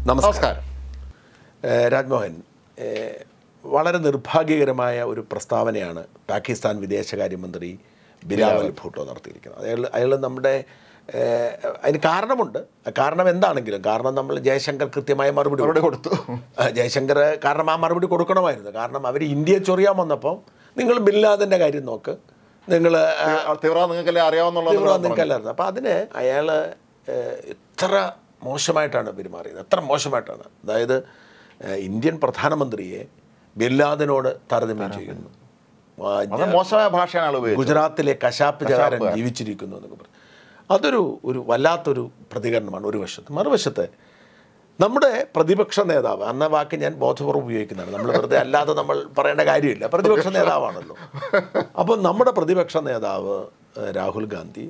നമസ്കാരം ഏഹ് രാജ്മോഹൻ ഏഹ് വളരെ നിർഭാഗ്യകരമായ ഒരു പ്രസ്താവനയാണ് പാകിസ്ഥാൻ വിദേശകാര്യമന്ത്രി ബിലാവൽ ഭൂട്ടോ നടത്തിയിരിക്കുന്നത് അയാൾ അയാൾ നമ്മുടെ ഏഹ്, അതിന് കാരണമുണ്ട് കാരണം എന്താണെങ്കിലും കാരണം നമ്മൾ ജയശങ്കർ കൃത്യമായ മറുപടി മറുപടി കൊടുത്തു ആ, ജയശങ്കർ കാരണം ആ മറുപടി കൊടുക്കണമായിരുന്നു കാരണം അവർ ഇന്ത്യയെ ചൊറിയാൻ വന്നപ്പോൾ നിങ്ങൾ ബില്ലാദിൻ്റെ കാര്യം നോക്ക് നിങ്ങൾ തീവ്രവാദം നിങ്ങൾക്കല്ലേ അറിയാവുന്നുള്ള തീവ്രവാദം നിൽക്കല്ലായിരുന്നു അപ്പോൾ അതിന് അയാൾ എത്ര മോശമായിട്ടാണ് പെരുമാറിയത് എത്ര മോശമായിട്ടാണ് അതായത് ഏഹ്, ഇന്ത്യൻ പ്രധാനമന്ത്രിയെ ബില്ലാദിനോട് താരതമ്യം ചെയ്യുന്നു ആ, അത് മോശമായ ഭാഷയാണ് ആൾ ഉപയോഗിച്ചത് ഗുജറാത്തിലെ കശാപ്പ് ചകാരൻ ജീവിച്ചിരിക്കുന്നു എന്നൊക്കെ പറഞ്ഞു അതൊരു ഒരു വല്ലാത്തൊരു പ്രതികരണമാണ് ഒരു വശത്ത് മറുവശത്ത് നമ്മുടെ പ്രതിപക്ഷ നേതാവ് അന്ന വാക്ക് ഞാൻ ബോധപൂർവ്വം ഉപയോഗിക്കുന്നതാണ് നമ്മൾ വെറുതെ അല്ലാതെ നമ്മൾ പറയേണ്ട കാര്യമില്ല പ്രതിപക്ഷ നേതാവാണല്ലോ അപ്പോൾ നമ്മുടെ പ്രതിപക്ഷ നേതാവ് ഏഹ്, രാഹുൽ ഗാന്ധി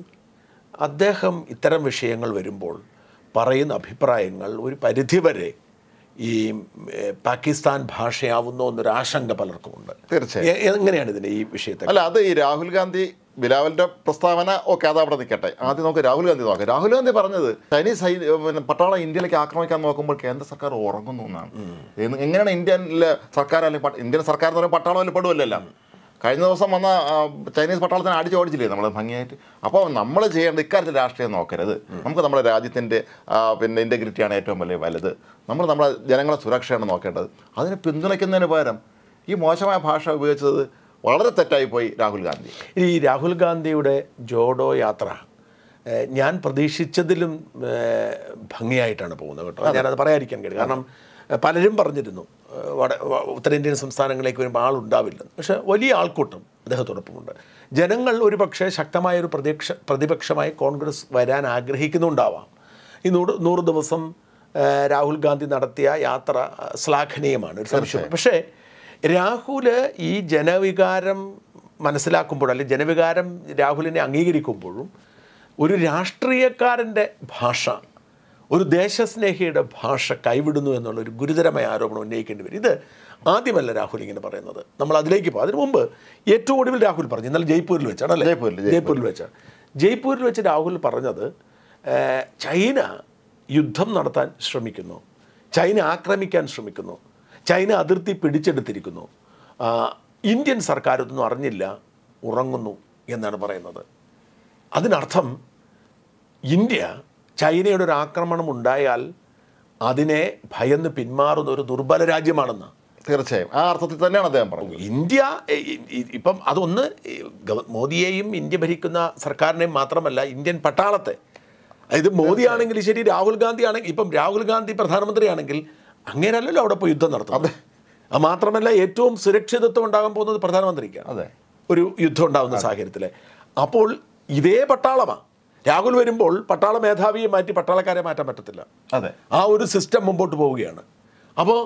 അദ്ദേഹം ഇത്തരം വിഷയങ്ങൾ വരുമ്പോൾ പറയുന്ന അഭിപ്രായങ്ങൾ ഒരു പരിധിവരെ ഈ ഏഹ്, പാകിസ്ഥാൻ ഭാഷയാവുന്നോ എന്നൊരു ആശങ്ക പലർക്കുമുണ്ട് തീർച്ചയായും എ- എങ്ങനെയാണ് ഇതിൻ്റെ ഈ വിഷയത്തെ അല്ല അത് ഈ രാഹുൽ ഗാന്ധി ബിലാവലിന്റെ പ്രസ്താവന ഓക്കെ അത് അവിടെ നിൽക്കട്ടെ ആദ്യം നമുക്ക് രാഹുൽ ഗാന്ധി നോക്കാം രാഹുൽ ഗാന്ധി പറഞ്ഞത് ചൈനീസ് സൈ പിന്നെ പട്ടാളം ഇന്ത്യയിലേക്ക് ആക്രമിക്കാൻ നോക്കുമ്പോൾ കേന്ദ്ര സർക്കാർ ഉറങ്ങുന്നു എന്നാണ് എന്ന് എങ്ങനെയാണ് ഇന്ത്യയിലെ സർക്കാർ അല്ലെങ്കിൽ പട്ട- ഇന്ത്യൻ സർക്കാർ എന്ന് പറയുമ്പോൾ പട്ടാളം അതിൽ പെടുമല്ലോ കഴിഞ്ഞ ദിവസം വന്ന ആ, ചൈനീസ് പട്ടാളത്തിനെ അടിച്ച് ഓടിച്ചില്ലേ നമ്മൾ ഭംഗിയായിട്ട് അപ്പോൾ നമ്മൾ ചെയ്യേണ്ട ഇക്കാര്യത്തിൽ രാഷ്ട്രീയം നോക്കരുത് നമുക്ക് നമ്മുടെ രാജ്യത്തിൻ്റെ പിന്നെ ഇൻറ്റഗ്രിറ്റിയാണ് ഏറ്റവും വലിയ വലുത് നമ്മൾ നമ്മുടെ ജനങ്ങളുടെ സുരക്ഷയാണ് നോക്കേണ്ടത് അതിനെ പിന്തുണയ്ക്കുന്നതിന് പകരം ഈ മോശമായ ഭാഷ ഉപയോഗിച്ചത് വളരെ തെറ്റായിപ്പോയി രാഹുൽ ഗാന്ധി ഈ രാഹുൽ ഗാന്ധിയുടെ ജോഡോ യാത്ര ഏഹ്, ഞാൻ പ്രതീക്ഷിച്ചതിലും ഏഹ്, ഭംഗിയായിട്ടാണ് പോകുന്നത് കേട്ടോ ഞാനത് പറയാതിരിക്കാൻ കഴിയും കാരണം ഏഹ്, പലരും പറഞ്ഞിരുന്നു ഏഹ്, വട വ- ഉത്തരേന്ത്യൻ സംസ്ഥാനങ്ങളിലേക്ക് വരുമ്പോൾ ആളുണ്ടാവില്ലെന്ന് പക്ഷേ വലിയ ആൾക്കൂട്ടം അദ്ദേഹത്തോടൊപ്പമുണ്ട് ജനങ്ങൾ ഒരു പക്ഷേ ശക്തമായൊരു പ്രതീക്ഷ പ്രതിപക്ഷമായി കോൺഗ്രസ് വരാൻ ആഗ്രഹിക്കുന്നുണ്ടാവാം ഈ നൂറ് നൂറ് ദിവസം ഏഹ്, രാഹുൽ ഗാന്ധി നടത്തിയ യാത്ര ഏഹ്, ശ്ലാഘനീയമാണ് ഒരു സംശയം പക്ഷേ രാഹുല് ഈ ജനവികാരം മനസ്സിലാക്കുമ്പോൾ അല്ലെങ്കിൽ ജനവികാരം രാഹുലിനെ അംഗീകരിക്കുമ്പോഴും ഒരു രാഷ്ട്രീയക്കാരൻ്റെ ഭാഷ ഒരു ദേശസ്നേഹിയുടെ ഭാഷ കൈവിടുന്നു എന്നുള്ള ഒരു ഗുരുതരമായ ആരോപണം ഉന്നയിക്കേണ്ടി വരും ഇത് ആദ്യമല്ല രാഹുൽ ഇങ്ങനെ പറയുന്നത് നമ്മൾ അതിലേക്ക് പോകും അതിനു മുമ്പ് ഏറ്റവും ഒടുവിൽ രാഹുൽ പറഞ്ഞു ഇന്നലെ ജയ്പൂരിൽ വെച്ചാണ് അല്ലേ ജയ്പൂരിൽ, ജയ്പൂരിൽ. ജയ്പൂരിൽ വെച്ചാണ് ജയ്പൂരിൽ വെച്ച് രാഹുൽ പറഞ്ഞത് ഏഹ്, ചൈന യുദ്ധം നടത്താൻ ശ്രമിക്കുന്നു ചൈന ആക്രമിക്കാൻ ശ്രമിക്കുന്നു ചൈന അതിർത്തി പിടിച്ചെടുത്തിരിക്കുന്നു ആ, ഇന്ത്യൻ സർക്കാർ ഇതൊന്നും അറിഞ്ഞില്ല ഉറങ്ങുന്നു എന്നാണ് പറയുന്നത് അതിനർത്ഥം ഇന്ത്യ ചൈനയുടെ ഒരു ആക്രമണം ഉണ്ടായാൽ അതിനെ ഭയന്ന് പിന്മാറുന്ന ഒരു ദുർബല രാജ്യമാണെന്ന് തീർച്ചയായും ആ അർത്ഥത്തിൽ തന്നെയാണ് അദ്ദേഹം പറഞ്ഞത് ഇന്ത്യ ഇ- ഇ- ഇപ്പം അതൊന്ന് ഈ ഗവ- മോദിയെയും ഇന്ത്യ ഭരിക്കുന്ന സർക്കാരിനെയും മാത്രമല്ല ഇന്ത്യൻ പട്ടാളത്തെ അതായത് മോദി ആണെങ്കിൽ ശരി രാഹുൽ ഗാന്ധി ആണെങ്കിൽ ഇപ്പം രാഹുൽ ഗാന്ധി പ്രധാനമന്ത്രിയാണെങ്കിൽ അങ്ങനെയല്ലല്ലോ അവിടെ പോയി യുദ്ധം നടത്തുന്നത് അത് മാത്രമല്ല ഏറ്റവും സുരക്ഷിതത്വം ഉണ്ടാകാൻ പോകുന്നത് പ്രധാനമന്ത്രിക്കാണ് അതെ ഒരു യുദ്ധം ഉണ്ടാകുന്ന സാഹചര്യത്തിൽ അപ്പോൾ ഇതേ പട്ടാളമാണ് രാഹുൽ വരുമ്പോൾ പട്ടാള മേധാവിയെ മാറ്റി പട്ടാളക്കാരെ മാറ്റാൻ പറ്റത്തില്ല അതെ ആ ഒരു സിസ്റ്റം മുമ്പോട്ട് പോവുകയാണ് അപ്പോൾ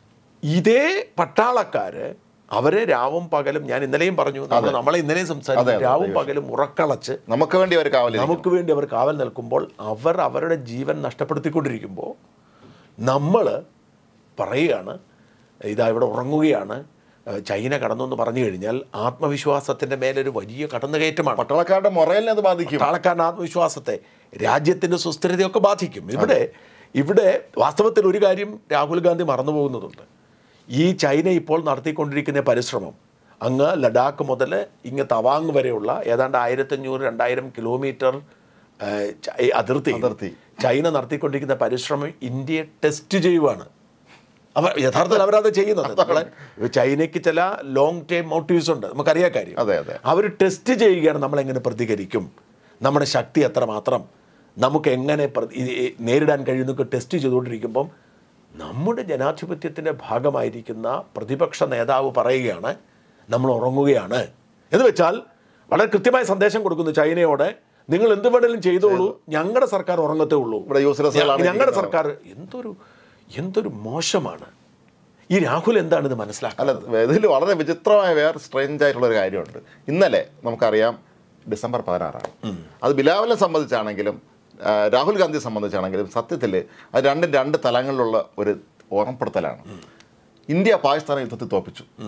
ഇതേ പട്ടാളക്കാര് അവരെ രാവും പകലും ഞാൻ ഇന്നലെയും പറഞ്ഞു നമ്മൾ നമ്മളെ ഇന്നലെയും അതെ, സംസാരിച്ചു അതെ, രാവും പകലും ഉറക്കളച്ച് നമുക്ക് വേണ്ടി അവർ കാവലിരിക്കും നമുക്ക് വേണ്ടി അവർ കാവൽ നിൽക്കുമ്പോൾ അവർ അവരുടെ ജീവൻ നഷ്ടപ്പെടുത്തിക്കൊണ്ടിരിക്കുമ്പോൾ നമ്മൾ പറയുകയാണ് ഇതാ ഇവിടെ ഉറങ്ങുകയാണ് ഏഹ് ചൈന കടന്നു എന്ന് പറഞ്ഞു കഴിഞ്ഞാൽ ആത്മവിശ്വാസത്തിൻ്റെ മേലൊരു വലിയ കടന്നുകയറ്റമാണ് പട്ടാളക്കാരുടെ മുറയിലിനെ അത് ബാധിക്കും പട്ടാളക്കാരൻ്റെ ആത്മവിശ്വാസത്തെ രാജ്യത്തിൻ്റെ സുസ്ഥിരതയൊക്കെ ബാധിക്കും ഇവിടെ ഇവിടെ വാസ്തവത്തിൽ ഒരു കാര്യം രാഹുൽ ഗാന്ധി മറന്നു പോകുന്നതുണ്ട് ഈ ചൈന ഇപ്പോൾ നടത്തിക്കൊണ്ടിരിക്കുന്ന പരിശ്രമം അങ്ങ് ലഡാക്ക് മുതൽ ഇങ്ങ് തവാങ് വരെയുള്ള ഏതാണ്ട് ആയിരത്തഞ്ഞൂറ് രണ്ടായിരം കിലോമീറ്റർ ഏഹ്, ചൈ- അതിർത്തി അതിർത്തി. ചൈന നടത്തിക്കൊണ്ടിരിക്കുന്ന പരിശ്രമം ഇന്ത്യയെ ടെസ്റ്റ് ചെയ്യുവാണ് അവർ യഥാർത്ഥത്തിൽ അവരത് ചെയ്യുന്നത് നമ്മളെ ചൈനയ്ക്ക് ചില ലോങ് ടൈം മോട്ടീവ്സ് ഉണ്ട് നമുക്കറിയാം കാര്യം അതെ അതെ അവർ ടെസ്റ്റ് ചെയ്യുകയാണ് നമ്മൾ എങ്ങനെ പ്രതികരിക്കും നമ്മുടെ ശക്തി എത്രമാത്രം നമുക്ക് എങ്ങനെ പ്രതി- ഈ- ഈ നേരിടാൻ കഴിയുന്നൊക്കെ ടെസ്റ്റ് ചെയ്തുകൊണ്ടിരിക്കുമ്പം നമ്മുടെ ജനാധിപത്യത്തിൻ്റെ ഭാഗമായിരിക്കുന്ന പ്രതിപക്ഷ നേതാവ് പറയുകയാണ് നമ്മൾ ഉറങ്ങുകയാണ് എന്ന് വെച്ചാൽ വളരെ കൃത്യമായ സന്ദേശം കൊടുക്കുന്നു ചൈനയോട് നിങ്ങൾ എന്ത് വേണേലും ചെയ്തോളൂ ഞങ്ങളുടെ സർക്കാർ ഉറങ്ങത്തേ ഉള്ളൂ ഇവിടെ യൂസ്ലെസ്സുകളാണ് ഞങ്ങളുടെ ഇരിക്കുന്നത്. സർക്കാർ എന്തൊരു എന്തൊരു മോശമാണ് ഈ രാഹുൽ എന്താണ് ഇത് അല്ല മനസ്സിലാക്കുന്നത് ഇതിൽ വളരെ വിചിത്രമായ വേറെ സ്ട്രെയിഞ്ച് ആയിട്ടുള്ള ഒരു കാര്യമുണ്ട് ഇന്നലെ നമുക്കറിയാം ഡിസംബർ പതിനാറാണ് അത് ബിലാവലിനെ സംബന്ധിച്ചാണെങ്കിലും ആ, രാഹുൽ ഗാന്ധിയെ സംബന്ധിച്ചാണെങ്കിലും സത്യത്തിൽ അത് രണ്ടും രണ്ട് തലങ്ങളിലുള്ള ഒരു ഓർമ്മപ്പെടുത്തലാണ് ഇന്ത്യ പാകിസ്ഥാനെ യുദ്ധത്തിൽ തോപ്പിച്ചു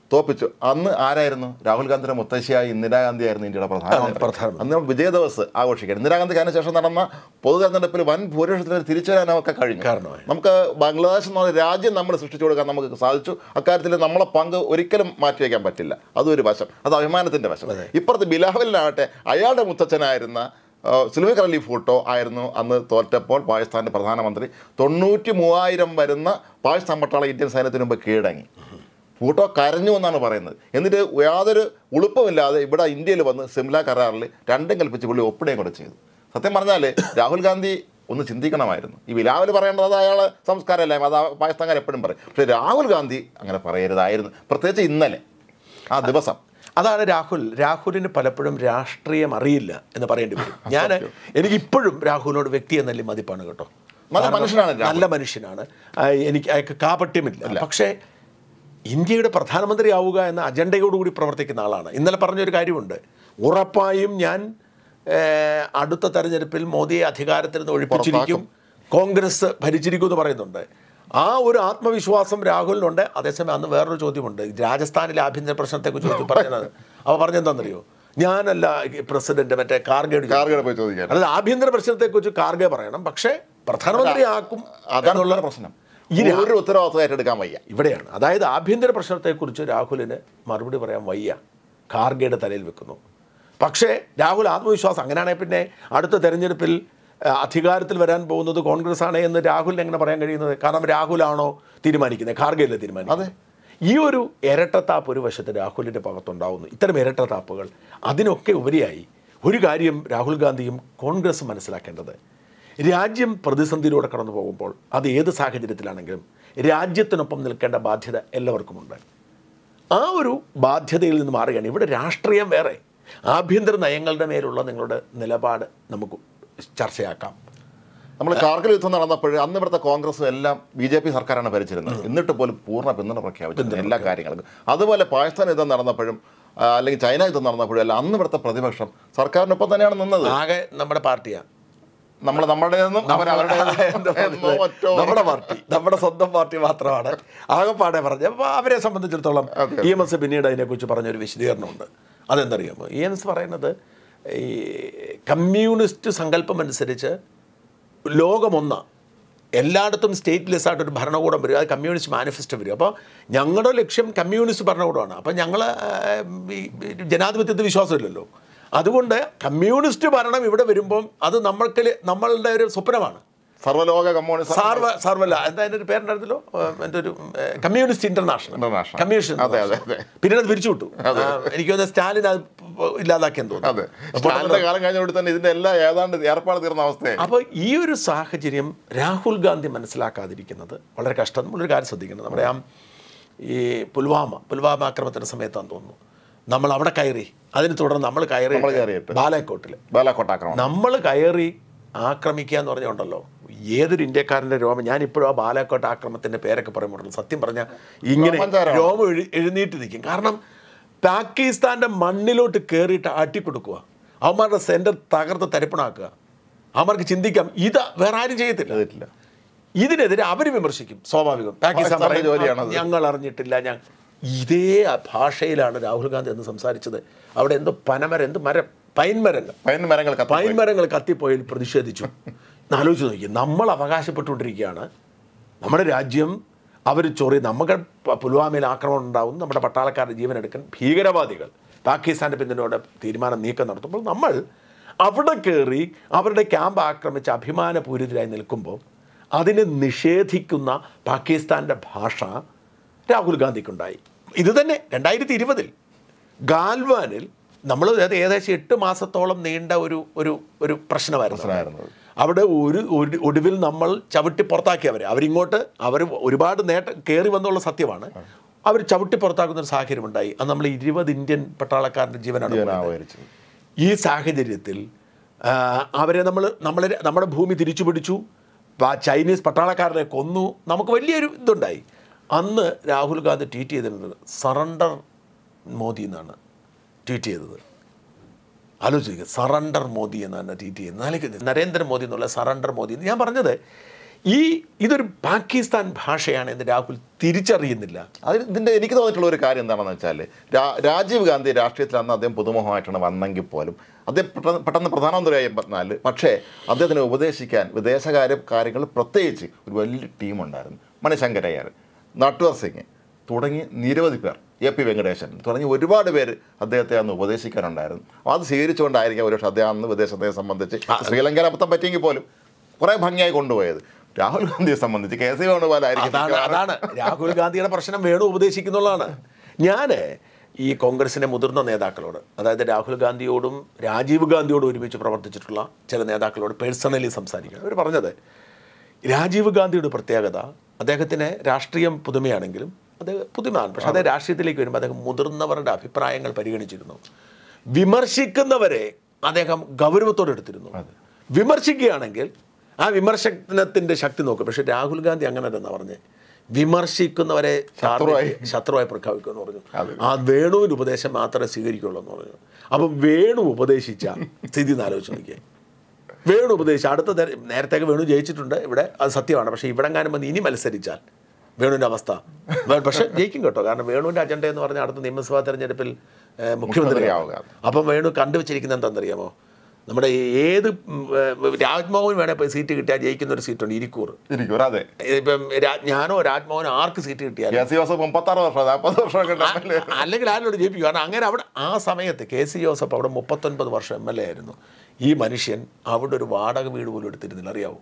തോപ്പിച്ചു അന്ന് ആരായിരുന്നു രാഹുൽ ഗാന്ധിയുടെ മുത്തശ്ശിയായ ഇന്ദിരാഗാന്ധി ആയിരുന്നു ഇന്ത്യയുടെ പ്രധാനമന്ത്രി പ്രധാനമന്ത്രി. അന്ന് നമ്മൾ വിജയ ദിവസ് ആഘോഷിക്കുക ഇന്ദിരാഗാന്ധിക്ക് അതിനുശേഷം നടന്ന പൊതു തെരഞ്ഞെടുപ്പിൽ വൻ ഭൂരിപക്ഷത്തിൽ തിരിച്ചു വരാനൊക്കെ കഴിഞ്ഞു കാരണമായി. നമുക്ക് ബംഗ്ലാദേശ് എന്ന് പറഞ്ഞ രാജ്യം നമ്മൾ സൃഷ്ടിച്ചു കൊടുക്കാൻ നമുക്ക് സാധിച്ചു അക്കാര്യത്തിൽ നമ്മളെ പങ്ക് ഒരിക്കലും മാറ്റിവെക്കാൻ പറ്റില്ല അതൊരു വശം അത് അഭിമാനത്തിന്റെ വശം ഇപ്പുറത്ത് ബിലാവലിനാകട്ടെ അയാളുടെ മുത്തച്ഛനായിരുന്ന ആ, സുൽഫിക്കർ അലി ഫൂട്ടോ ആയിരുന്നു അന്ന് തോറ്റപ്പോൾ പാകിസ്ഥാന്റെ പ്രധാനമന്ത്രി തൊണ്ണൂറ്റി മൂവായിരം വരുന്ന പാകിസ്ഥാൻ പട്ടാള ഇന്ത്യൻ സൈന്യത്തിന് മുമ്പ് കീഴടങ്ങി ഫൂട്ടോ കരഞ്ഞു എന്നാണ് പറയുന്നത് എന്നിട്ട് യാതൊരു ഉളുപ്പമില്ലാതെ ഇവിടെ ഇന്ത്യയിൽ വന്ന് സിംല കരാറിൽ രണ്ടും കൽപ്പിച്ച് പുള്ളി ഒപ്പിടുകയും കൂടെ ചെയ്തു സത്യം പറഞ്ഞാൽ രാഹുൽ ഗാന്ധി ഒന്ന് ചിന്തിക്കണമായിരുന്നു ഈ വിലാവൽ പറയേണ്ടത് അത് അയാളെ സംസ്കാരമല്ല അത് ആ പാകിസ്ഥാൻകാർ എപ്പോഴും പറയും പക്ഷേ രാഹുൽ ഗാന്ധി അങ്ങനെ പറയരുതായിരുന്നു പ്രത്യേകിച്ച് ഇന്നലെ ആ ദിവസം അതാണ് രാഹുൽ രാഹുലിന് പലപ്പോഴും രാഷ്ട്രീയം അറിയില്ല എന്ന് പറയേണ്ടി വരും ഞാൻ എനിക്ക് ഇപ്പോഴും രാഹുലിനോട് വ്യക്തി എന്നല്ലേ മതിപ്പാണ് കേട്ടോ നല്ല കാരണം മനുഷ്യനാണ് രാഹുൽ. നല്ല മനുഷ്യനാണ് ആ, എനിക്ക് അയാൾക്ക് കാപട്യമില്ല പക്ഷേ ഇന്ത്യയുടെ പ്രധാനമന്ത്രി ആവുക എന്ന അജണ്ടയോടുകൂടി പ്രവർത്തിക്കുന്ന ആളാണ് ഇന്നലെ പറഞ്ഞൊരു കാര്യമുണ്ട് ഉറപ്പായും ഞാൻ ഏഹ്, അടുത്ത തെരഞ്ഞെടുപ്പിൽ മോദിയെ അധികാരത്തിൽ നിന്ന് ഒഴിപ്പിച്ചിരിക്കും കോൺഗ്രസ് ഭരിച്ചിരിക്കും എന്ന് പറയുന്നുണ്ട് ആ ഒരു ആത്മവിശ്വാസം രാഹുലിനുണ്ട് അതേസമയം അന്ന് വേറൊരു ചോദ്യമുണ്ട് രാജസ്ഥാനിലെ ആഭ്യന്തര പ്രശ്നത്തെക്കുറിച്ച് ചോദിച്ചു പറഞ്ഞത് അവ പറഞ്ഞെന്താണെന്നറിയോ ഞാനല്ല പ്രസിഡന്റ് മറ്റേ കാർഗയുടെ കാർഗയുടെ പോയി ചോദിക്കാൻ അതായത് ആഭ്യന്തര പ്രശ്നത്തെക്കുറിച്ച് കാർഗെ പറയണം പക്ഷേ പ്രധാനമന്ത്രിയാക്കും അതാണ് എന്നുള്ള പ്രശ്നം ഈ രാ- ഒരു ഉത്തരവാദിത്വം ഏറ്റെടുക്കാൻ വയ്യ ഇവിടെയാണ് അതായത് ആഭ്യന്തര പ്രശ്നത്തെക്കുറിച്ച് രാഹുലിന് മറുപടി പറയാൻ വയ്യ കാർഗയുടെ തലയിൽ വെക്കുന്നു പക്ഷേ രാഹുൽ ആത്മവിശ്വാസം അങ്ങനെയാണെങ്കിൽ പിന്നെ അടുത്ത തെരഞ്ഞെടുപ്പിൽ ആ, അധികാരത്തിൽ വരാൻ പോകുന്നത് കോൺഗ്രസ് ആണ് എന്ന് രാഹുലിന് എങ്ങനെ പറയാൻ കഴിയുന്നത് കാരണം രാഹുലാണോ തീരുമാനിക്കുന്നത് കാർഗയല്ലേ തീരുമാനിക്കുന്നത് ഈ ഒരു ഇരട്ടത്താപ്പ് ഒരു വശത്ത് രാഹുലിൻ്റെ ഭാഗത്തുണ്ടാവുന്നു ഇത്തരം ഇരട്ടത്താപ്പുകൾ അതിനൊക്കെ ഉപരിയായി ഒരു കാര്യം രാഹുൽ ഗാന്ധിയും കോൺഗ്രസ് മനസ്സിലാക്കേണ്ടത് രാജ്യം പ്രതിസന്ധിയിലൂടെ കടന്നു പോകുമ്പോൾ അത് ഏത് സാഹചര്യത്തിലാണെങ്കിലും രാജ്യത്തിനൊപ്പം നിൽക്കേണ്ട ബാധ്യത എല്ലാവർക്കുമുണ്ട് ആ ഒരു ബാധ്യതയിൽ നിന്ന് മാറുകയാണ് ഇവിടെ രാഷ്ട്രീയം വേറെ ആഭ്യന്തര നയങ്ങളുടെ മേലുള്ള നിങ്ങളുടെ നിലപാട് നമുക്ക് ചർച്ചയാക്കാം നമ്മൾ കാർഗിൽ യുദ്ധം നടന്നപ്പോൾ അന്ന് ഇവിടുത്തെ കോൺഗ്രസ് എല്ലാം ബി ജെ പി സർക്കാരാണ് ഭരിച്ചിരുന്നത് എന്നിട്ട് പോലും പൂർണ്ണ പിന്തുണ പ്രഖ്യാപിച്ചിരുന്നു എല്ലാ കാര്യങ്ങൾക്കും അതുപോലെ പാകിസ്ഥാൻ യുദ്ധം നടന്നപ്പോഴും ആ, അല്ലെങ്കിൽ ചൈന യുദ്ധം നടന്നപ്പോഴും എല്ലാം അന്ന് ഇവിടുത്തെ പ്രതിപക്ഷം സർക്കാരിനൊപ്പം തന്നെയാണ് നിന്നത് ആകെ നമ്മുടെ പാർട്ടിയാണ് നമ്മൾ നമ്മുടേതെന്നും അവർ അവരുടേതെന്നോ മറ്റോ നമ്മുടെ പാർട്ടി നമ്മുടെ സ്വന്തം പാർട്ടി മാത്രമാണ് ആകെപ്പാടെ പറഞ്ഞത് അപ്പോൾ അവരെ സംബന്ധിച്ചിടത്തോളം ഇ എം എസ് പിന്നീട് അതിനെക്കുറിച്ച് പറഞ്ഞൊരു വിശദീകരണമുണ്ട് അതെന്തറിയാമോ ഇ എം എസ് പറയുന്നത് ഈ കമ്മ്യൂണിസ്റ്റ് സങ്കല്പം അനുസരിച്ച് ലോകമൊന്ന് എല്ലായിടത്തും സ്റ്റേറ്റ്ലെസ് ആയിട്ടൊരു ഭരണകൂടം വരും അത് കമ്മ്യൂണിസ്റ്റ് മാനിഫെസ്റ്റോ വരും അപ്പോൾ ഞങ്ങളുടെ ലക്ഷ്യം കമ്മ്യൂണിസ്റ്റ് ഭരണകൂടമാണ് അപ്പോൾ ഞങ്ങൾ ജനാധിപത്യത്തിൽ വിശ്വാസമില്ലല്ലോ അതുകൊണ്ട് കമ്മ്യൂണിസ്റ്റ് ഭരണം ഇവിടെ വരുമ്പം അത് നമ്മൾക്ക് നമ്മളുടെ ഒരു സ്വപ്നമാണ് സർവ്വലോക കമ്മ്യൂണിസ്റ്റ് സാർവ സാർവല്ല എന്താ എൻ്റെ ഒരു പേരുണ്ടായിരുന്നല്ലോ ഏഹ്, എൻ്റെ ഒരു ഏഹ്, കമ്മ്യൂണിസ്റ്റ് ഇന്റർനാഷണൽ International. കമ്മ്യൂണിസ്റ്റ് അതെ, അതെ, അതെ. പിന്നീട് അത് പിരിച്ചു വിട്ടു ആ, എനിക്ക് തോന്നുന്നു സ്റ്റാലിൻ അത് ഇല്ലാതാക്കിയെന്ന് അതെ തോന്നുന്നു സ്റ്റാലിന്റെ കാലം കഴിഞ്ഞോട് തന്നെ ഇതിന്റെ എല്ലാ ഏതാണ്ട് ഏർപ്പാട് തീർന്ന അവസ്ഥയായി അപ്പോൾ ഈ ഒരു സാഹചര്യം രാഹുൽ ഗാന്ധി മനസ്സിലാക്കാതിരിക്കുന്നത് വളരെ കഷ്ടം നമ്മളൊരു കാര്യം ശ്രദ്ധിക്കണം നമ്മുടെ ആ ഈ പുൽവാമ പുൽവാമ ആക്രമണത്തിൻ്റെ സമയത്താന്ന് തോന്നുന്നു നമ്മൾ അവിടെ കയറി അതിന് തുടർന്ന് നമ്മൾ കയറി നമ്മൾ കയറിയിട്ട്. ബാലക്കോട്ടിൽ ബാലാക്കോട്ട് ആക്രമണം നമ്മൾ കയറി ആക്രമിക്കുക എന്ന് പറഞ്ഞുണ്ടല്ലോ ഏതൊരു ഇന്ത്യക്കാരൻ്റെ രോമം ഞാനിപ്പോഴും ആ ബാലാക്കോട്ട് ആക്രമണത്തിൻ്റെ പേരൊക്കെ പറയുമ്പോഴല്ലോ സത്യം പറഞ്ഞാൽ ഇങ്ങനെ രോമാഞ്ചകരമാണ്. രോമം എഴു എഴുന്നേറ്റ് നിൽക്കും കാരണം പാകിസ്ഥാൻ്റെ മണ്ണിലോട്ട് കയറിയിട്ട് അട്ടിപ്പെടുക്കുക അവന്മാരുടെ സെൻറ്റർ തകർത്ത് തരിപ്പണാക്കുക അവന്മാർക്ക് ചിന്തിക്കാം ഇത് വേറെ ആരും ചെയ്യത്തില്ല ചെയ്തിട്ടില്ല ഇതിനെതിരെ അവർ വിമർശിക്കും സ്വാഭാവികം പാകിസ്ഥാൻ പാകിസ്ഥാന്റെ പറയും, ജോലിയാണത്. ഞങ്ങൾ അറിഞ്ഞിട്ടില്ല ഞാൻ ഇതേ ഭാഷയിലാണ് രാഹുൽ ഗാന്ധി എന്ന് സംസാരിച്ചത് അവിടെ എന്തോ പനമരം എന്ത് മരം പൈൻമരങ്ങൾ പൈൻ മരങ്ങൾ കത്തി പൈൻ മരങ്ങൾ കത്തിപ്പോയതിൽ പ്രതിഷേധിച്ചു ഒന്ന് ആലോചിച്ച് നോക്കി നമ്മൾ അവകാശപ്പെട്ടുകൊണ്ടിരിക്കുകയാണ് നമ്മുടെ രാജ്യം അവർ ചൊറി നമുക്ക് പ- പുൽവാമയിൽ ആക്രമണം ഉണ്ടാവും നമ്മുടെ പട്ടാളക്കാരുടെ ജീവൻ എടുക്കാൻ ഭീകരവാദികൾ പാകിസ്ഥാൻ്റെ പിന്തുണയോടെ തീരുമാനം നീക്കം നടത്തുമ്പോൾ നമ്മൾ അവിടെ കയറി അവരുടെ ക്യാമ്പ് ആക്രമിച്ച് അഭിമാനപൂരിതരായി നിൽക്കുമ്പോൾ അതിനെ നിഷേധിക്കുന്ന പാകിസ്ഥാൻ്റെ ഭാഷ രാഹുൽ ഗാന്ധിക്കുണ്ടായി ഇത് തന്നെ രണ്ടായിരത്തി ഇരുപതിൽ ഗാൽവാനിൽ നമ്മൾ ഏകദേശം എട്ട് മാസത്തോളം നീണ്ട ഒരു ഒരു ഒരു പ്രശ്നമായിരുന്നു പ്രശ്നമായിരുന്നത്. അവിടെ ഒരു ഒരു- ഒടുവിൽ നമ്മൾ ചവിട്ടി പുറത്താക്കി അവരെ അവരിങ്ങോട്ട് അവർ ഒരുപാട് നേട്ടം കയറി വന്നുള്ള സത്യമാണ് അവർ ചവിട്ടി പുറത്താക്കുന്ന ഒരു സാഹചര്യം ഉണ്ടായി അത് നമ്മൾ ഇരുപത് ഇന്ത്യൻ പട്ടാളക്കാരുടെ ജീവനാണ് പോയത്. ജീവനാവഹരിച്ചത് ഈ സാഹചര്യത്തിൽ ആ, അവരെ നമ്മൾ നമ്മളെ നമ്മുടെ ഭൂമി തിരിച്ചു പിടിച്ചു പ- ചൈനീസ് പട്ടാളക്കാരനെ കൊന്നു നമുക്ക് വലിയൊരു ഇതുണ്ടായി അന്ന് രാഹുൽ ഗാന്ധി ട്വീറ്റ് ചെയ്തിട്ടുണ്ട് സറണ്ടർ മോദി എന്നാണ് ട്വീറ്റ് ചെയ്തത് ആലോചിക്കുക സറണ്ടർ മോദി എന്നാണ് ട്വീറ്റ് ചെയ്യുന്നത് നാലേക്ക് നരേന്ദ്രമോദി എന്നുള്ള സറണ്ടർ മോദി എന്ന് ഞാൻ പറഞ്ഞത് ഈ ഇതൊരു പാകിസ്ഥാൻ ഭാഷയാണ് എന്ന് രാഹുൽ തിരിച്ചറിയുന്നില്ല അതിൽ ഇതിൻ്റെ എനിക്ക് തോന്നിയിട്ടുള്ള ഒരു കാര്യം എന്താണെന്ന് വെച്ചാൽ രാ- രാജീവ് ഗാന്ധി രാഷ്ട്രീയത്തിൽ അന്ന് അദ്ദേഹം പുതുമുഖമായിട്ടാണ് വന്നെങ്കിൽ പോലും അദ്ദേഹം പെട്ടെന്ന് പെട്ടെന്ന് പ്രധാനമന്ത്രിയായി എൺപത്തിനാല് പക്ഷേ അദ്ദേഹത്തിനെ ഉപദേശിക്കാൻ വിദേശകാര്യ കാര്യങ്ങൾ പ്രത്യേകിച്ച് ഒരു വലിയ ടീമുണ്ടായിരുന്നു മണിശങ്കരയ്യർ നട്വർ സിംഗ് തുടങ്ങി നിരവധി പേർ എ പി വെങ്കടേശൻ തുടങ്ങി ഒരുപാട് പേര് അദ്ദേഹത്തെ അന്ന് ഉപദേശിക്കാനുണ്ടായിരുന്നു അത് സ്വീകരിച്ചുകൊണ്ടായിരിക്കാം ഒരുപക്ഷെ അദ്ദേഹം അന്ന് വിദേശത്തെ സംബന്ധിച്ച് ശ്രീലങ്കയിൽ അബദ്ധം പറ്റിയെങ്കിൽ പോലും കുറേ ഭംഗിയായി കൊണ്ടുപോയത് രാഹുൽ ഗാന്ധിയെ സംബന്ധിച്ച് കെ സി വേണുഗോപാലായിരിക്കും അതാണ് അതാണ് രാഹുൽ ഗാന്ധിയുടെ പ്രശ്നം വേണു ഉപദേശിക്കുന്നുള്ളതാണ് ഞാൻ ഈ കോൺഗ്രസിന്റെ മുതിർന്ന നേതാക്കളോട് അതായത് രാഹുൽ ഗാന്ധിയോടും രാജീവ് ഗാന്ധിയോടും ഒരുമിച്ച് പ്രവർത്തിച്ചിട്ടുള്ള ചില നേതാക്കളോട് പേഴ്സണലി സംസാരിക്കണം അവർ പറഞ്ഞത് രാജീവ് ഗാന്ധിയുടെ പ്രത്യേകത അദ്ദേഹത്തിന് രാഷ്ട്രീയം പുതുമയാണെങ്കിലും അത് പുതുമയാണ് പക്ഷെ അത് രാഷ്ട്രീയത്തിലേക്ക് വരുമ്പോൾ അദ്ദേഹം മുതിർന്നവരുടെ അഭിപ്രായങ്ങൾ പരിഗണിച്ചിരുന്നു വിമർശിക്കുന്നവരെ അദ്ദേഹം ഗൗരവത്തോടെ എടുത്തിരുന്നു വിമർശിക്കുകയാണെങ്കിൽ ആ വിമർശനത്തിന്റെ ശക്തി നോക്കും പക്ഷെ രാഹുൽ ഗാന്ധി അങ്ങനെ തന്നെ പറഞ്ഞേ വിമർശിക്കുന്നവരെ ശത്രുവായി. ശത്രുവായി പ്രഖ്യാപിക്കുമെന്ന് പറഞ്ഞു ആ വേണുവിൻ്റെ ഉപദേശം മാത്രമേ സ്വീകരിക്കുള്ളൂ എന്ന് പറഞ്ഞു അപ്പം വേണു ഉപദേശിച്ച സ്ഥിതി ഒന്ന് ആലോചിച്ച് നോക്കിയേ വേണു ഉപദേശിച്ച അടുത്ത തെര- നേരത്തേക്ക് വേണു ജയിച്ചിട്ടുണ്ട് ഇവിടെ അത് സത്യമാണ് പക്ഷേ ഇവിടെങ്ങാനും വന്ന് ഇനി മത്സരിച്ചാൽ വേണുവിൻ്റെ അവസ്ഥ വേ- പക്ഷേ ജയിക്കും കേട്ടോ കാരണം വേണുവിൻ്റെ അജണ്ട എന്ന് പറഞ്ഞാൽ അടുത്ത നിയമസഭാ തെരഞ്ഞെടുപ്പിൽ ഏഹ്, മുഖ്യമന്ത്രിയാവുക മുഖ്യമന്ത്രിയാവുക. അപ്പം വേണു കണ്ടുവച്ചിരിക്കുന്നത് എന്താണെന്നറിയാമോ നമ്മുടെ ഏത് ഉം, ഏഹ്, രാജ്മോഹൻ വേണേൽ പോയി സീറ്റ് കിട്ടിയാൽ ജയിക്കുന്ന ഒരു സീറ്റുണ്ട് ഇരിക്കൂർ ഇരിക്കും അതെ ഇപ്പം രാ- ഞാനോ രാജ്മോഹനോ ആർക്ക് സീറ്റ് കിട്ടിയാലും കെ സി ജോസഫ് മുപ്പത്താറ് വർഷം നാൽപ്പത് വർഷമൊക്കെ ഉണ്ടല്ലേ അല്ലെങ്കിൽ ആരോട് ജയിപ്പിക്കും കാരണം അങ്ങനെ അവിടെ ആ സമയത്ത് കെ സി ജോസഫ് അവിടെ മുപ്പത്തൊൻപത് വർഷം എം എൽ എ ആയിരുന്നു ഈ മനുഷ്യൻ അവിടെ ഒരു വാടക വീട് പോലും എടുത്തിരുന്നില്ല അറിയാവോ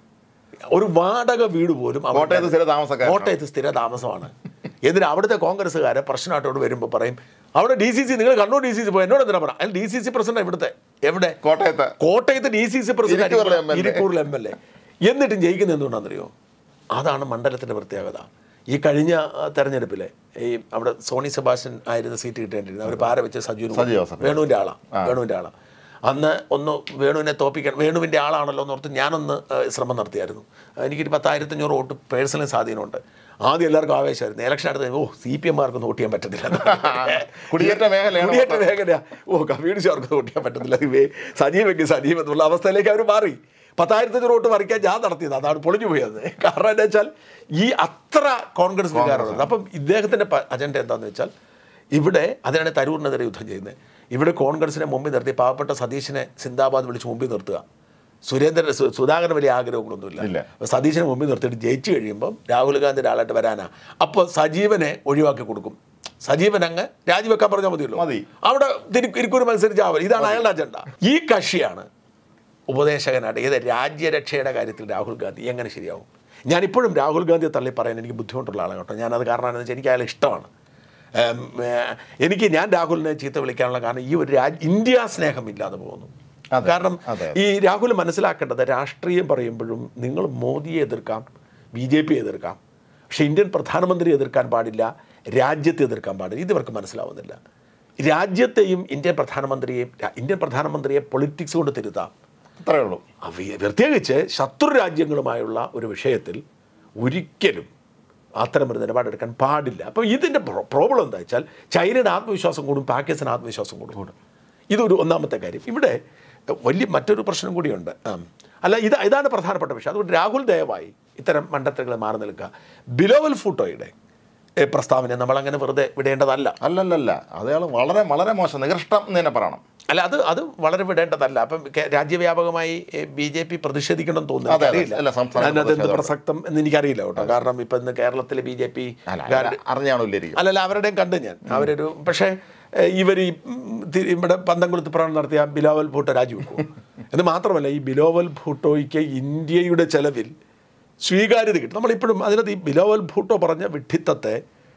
ഒരു വാടക വീട് പോലും അവിടെ കോട്ടയത്ത് സ്ഥിര താമസക്കാരനാണ്. കോട്ടയത്ത് സ്ഥിര താമസമാണ് എന്നിട്ട് അവിടുത്തെ കോൺഗ്രസ്സുകാരെ പ്രശ്നമായിട്ടോട് വരുമ്പോൾ പറയും അവിടെ ഡി സി സി നിങ്ങൾ കണ്ണൂർ ഡി സി സി പോയി എന്നോട് എന്തിനാ പറയാം അതിൽ ഡി സി സി പ്രസിഡന്റ് ഇവിടുത്തെ എവിടെ കോട്ടയത്ത് കോട്ടയത്ത് ഡി സി സി ഇരിക്കൂറിലെ MLA. ഇരിക്കൂറിൽ എം എൽ എ എന്നിട്ടും ജയിക്കുന്ന എന്തുകൊണ്ടാണെന്നറിയോ അതാണ് മണ്ഡലത്തിൻ്റെ പ്രത്യേകത ഈ കഴിഞ്ഞ ആ, തെരഞ്ഞെടുപ്പിലെ ഈ അവിടെ സോണി സെബാസ്റ്റ്യൻ ആയിരുന്ന സീറ്റ് കിട്ടേണ്ടിരുന്നത് അവർ പാര വെച്ച് സജു സജു ജോസഫ്. വേണുവിൻ്റെ ആളാണ് വേണുവിൻ്റെ ആളാണ് അന്ന് ഒന്ന് വേണുവിനെ തോപ്പിക്കണം വേണുവിൻ്റെ ആളാണല്ലോ എന്ന് ഓർത്ത് ഞാനൊന്ന് ആ, ശ്രമം നടത്തിയായിരുന്നു എനിക്കൊരു പത്തായിരത്തഞ്ഞൂറ് വോട്ട് പേഴ്സണൽ സ്വാധീനമുണ്ട് ആദ്യം എല്ലാവർക്കും ആവേശമായിരുന്നു ഇലക്ഷൻ അടുത്ത് ഓ സി പി എംമാർക്ക് വോട്ട് ചെയ്യാൻ പറ്റത്തില്ല കുടിയേറ്റ മേഖലയാണ് കുടിയേറ്റ മേഖലയാ ഓ കമ്മ്യൂണിസ്റ്റുകാർക്ക് വോട്ട് ചെയ്യാൻ പറ്റത്തില്ല ഇത് വേ- സജീവെങ്കിൽ സജീവ് എന്നുള്ള അവസ്ഥയിലേക്ക് അവർ മാറി പത്തായിരത്തഞ്ഞൂറ് വോട്ട് മറിക്കാൻ ഞാൻ നടത്തിയത് അതാണ് പൊളിഞ്ഞു പോയത് കാരണം എന്താ വെച്ചാൽ ഈ അത്ര കോൺഗ്രസ് വികാരമുള്ളത് അപ്പം ഇദ്ദേഹത്തിൻ്റെ പ- അജണ്ട എന്താണെന്ന് വെച്ചാൽ ഇവിടെ അതിനാണ് തരൂരിനെതിരെ യുദ്ധം ചെയ്യുന്നത് ഇവിടെ കോൺഗ്രസിനെ മുമ്പിൽ നിർത്തി പാവപ്പെട്ട സതീശിനെ സിന്ദാബാദ് വിളിച്ച് മുമ്പിൽ നിർത്തുക സുരേന്ദ്രൻ സു- സുധാകരന് വലിയ ആഗ്രഹങ്ങളൊന്നുമില്ല ഇല്ല. സതീശനെ മുമ്പിൽ നിർത്തിയിട്ട് ജയിച്ചു കഴിയുമ്പം രാഹുൽ ഗാന്ധിയുടെ ആളായിട്ട് വരാനാ അപ്പോൾ സജീവനെ ഒഴിവാക്കി കൊടുക്കും സജീവൻ അങ്ങ് രാജിവെക്കാൻ പറഞ്ഞാൽ മതിയല്ലോ മതി. അവിടെ തിരു- ഇരിക്കൂർ മത്സരിച്ചാൽ ഇതാണ് അയാളുടെ അജണ്ട ഈ കക്ഷിയാണ് ഉപദേശകനായിട്ട് ഏത് രാജ്യരക്ഷയുടെ കാര്യത്തിൽ രാഹുൽ ഗാന്ധി എങ്ങനെ ശരിയാവും ഞാനിപ്പോഴും രാഹുൽ ഗാന്ധിയെ തള്ളി പറയാൻ എനിക്ക് ബുദ്ധിമുട്ടുള്ള ആളാണ് കേട്ടോ ഞാനത് കാരണം എന്താണെന്ന് വെച്ചാൽ എനിക്ക് അയാളെ ഇഷ്ടമാണ് ഏം, ഏ, എനിക്ക് ഞാൻ രാഹുലിനെ ചീത്ത വിളിക്കാനുള്ള കാരണം ഈ ഒരു രാജ് ഇന്ത്യ സ്നേഹമില്ലാതെ പോകുന്നു അതെ, കാരണം അതെ. ഈ രാഹുൽ മനസ്സിലാക്കേണ്ടത് രാഷ്ട്രീയം പറയുമ്പോഴും നിങ്ങൾ മോദിയെ എതിർക്കാം ബി ജെ പി എതിർക്കാം പക്ഷെ ഇന്ത്യൻ പ്രധാനമന്ത്രി എതിർക്കാൻ പാടില്ല രാജ്യത്തെ എതിർക്കാൻ പാടില്ല ഇത് ഇവർക്ക് മനസ്സിലാവുന്നില്ല രാജ്യത്തെയും ഇന്ത്യൻ പ്രധാനമന്ത്രിയെയും രാ- ഇന്ത്യൻ പ്രധാനമന്ത്രിയെ പൊളിറ്റിക്സ് കൊണ്ട് തിരുത്താം അത്രേ ഉള്ളൂ അവ- പ്രത്യേകിച്ച് ശത്രു രാജ്യങ്ങളുമായുള്ള ഒരു വിഷയത്തിൽ ഒരിക്കലും അത്തരമൊരു നിലപാടെടുക്കാൻ പാടില്ല അപ്പോൾ ഇതിൻ്റെ പ്രോബ്ലം എന്താ വെച്ചാൽ ചൈനയുടെ ആത്മവിശ്വാസം കൂടും പാകിസ്ഥാൻ ആത്മവിശ്വാസം കൂടും ഇതൊരു ഒന്നാമത്തെ കാര്യം ഇവിടെ വലിയ മറ്റൊരു പ്രശ്നം കൂടിയുണ്ട് ആ. അല്ല ഇത് ഇതാണ് പ്രധാനപ്പെട്ട വിഷയം അതുകൊണ്ട് രാഹുൽ ദയവായി ഇത്തരം മണ്ടത്തരങ്ങൾ മാറി നിൽക്കുക ബിലോവൽ ഫൂട്ടോയുടെ ഏ, പ്രസ്താവന നമ്മളങ്ങനെ വെറുതെ വിടേണ്ടതല്ല അല്ലല്ലല്ല അയാൾ വളരെ വളരെ മോശം നികൃഷ്ടം എന്ന് തന്നെ പറയണം അല്ല അത് അത് വളരെ വിടേണ്ടതല്ല അപ്പം കേ- രാജ്യവ്യാപകമായി ബി ജെ പി പ്രതിഷേധിക്കണം എന്ന് തോന്നുന്നു അതെ, അതെ. എനിക്കറിയില്ല. അല്ല, സംസ്ഥാന അതിനകത്ത് എന്ത് പ്രതിഷേധം. പ്രസക്തം എന്ന് എനിക്കറിയില്ല കേട്ടോ കാരണം ഇപ്പം ഇന്ന് കേരളത്തിലെ ബി ജെ പി അല്ല അറിഞ്ഞാണോ ഇല്ലായിരിക്കും അല്ലല്ല അവരുടെയും കണ്ട് ഞാൻ അവരൊരു പക്ഷേ ഇവർ ഈ ഉം, തി- ഇവിടെ പന്തംകുളത്ത് പ്രകടനം നടത്തിയ ബിലോവൽ ഭൂട്ടോ രാജിവെക്കും എന്ന് മാത്രമല്ല ഈ ബിലോവൽ ഭൂട്ടോയ്ക്ക് ഇന്ത്യയുടെ ചെലവിൽ സ്വീകാര്യത കിട്ടും നമ്മളിപ്പോഴും അതിനകത്ത് ഈ ബിലോവൽ ഭൂട്ടോ പറഞ്ഞ വിഡ്ഢിത്തത്തെ